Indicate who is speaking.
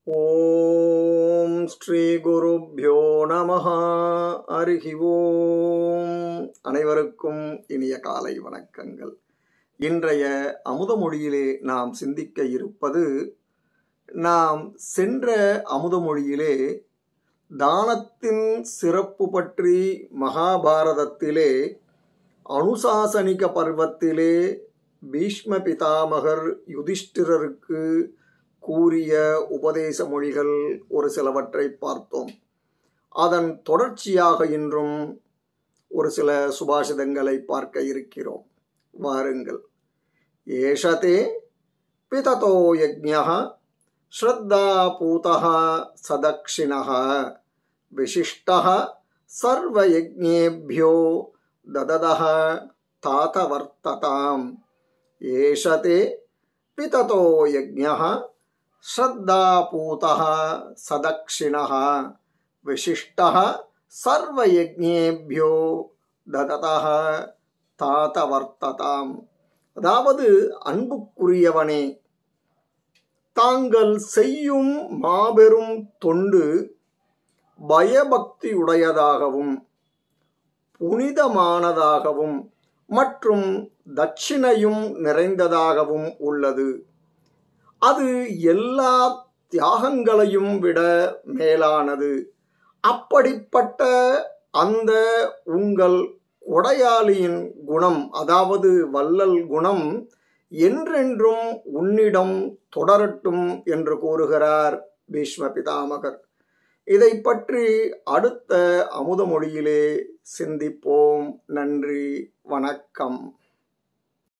Speaker 1: ஓம் ஸ்ரீ குருப்யோ நமஹ அருகி ஓம் அனைவருக்கும் இனிய காலை வணக்கங்கள் இன்றைய அமுதமொழியிலே நாம் சிந்திக்க இருப்பது நாம் சென்ற அமுதமொழியிலே தானத்தின் சிறப்பு பற்றி மகாபாரதத்திலே அனுசாசனிக பருவத்திலே பீஷ்ம பிதாமகர் யுதிஷ்டிரருக்கு கூறிய உபதேச மொழிகள் ஒரு சிலவற்றை பார்த்தோம் அதன் தொடர்ச்சியாக இன்றும் ஒரு சில சுபாஷிதங்களை பார்க்க இருக்கிறோம் வாருங்கள் ஏஷதே பிததோ யஜ்ஞः श्रद्धापूतः सदक्षिणः विशिष्टः सर्वयज्ञेभ्यो दददः तातवर्तताम् एष ते पिततो यज्ञः श्रद्धापूतः सदक्षिणः विशिष्टः सर्वयज्ञेभ्यो ददतः தாத்தவர்த்ததாம் அதாவது அன்புக்குரியவனே தாங்கள் செய்யும் மாபெரும் தொண்டு பயபக்தியுடையதாகவும் புனிதமானதாகவும் மற்றும் தட்சிணையும் நிறைந்ததாகவும் உள்ளது அது எல்லா தியாகங்களையும் விட மேலானது அப்படிப்பட்ட அந்த உங்கள் கொடையாளியின் குணம் அதாவது வள்ளல் குணம் என்றென்றும் உன்னிடம் தொடரட்டும் என்று கூறுகிறார் பீஷ்ம பிதாமகர் இதை பற்றி அடுத்த அமுதமொழியிலே சிந்திப்போம் நன்றி வணக்கம்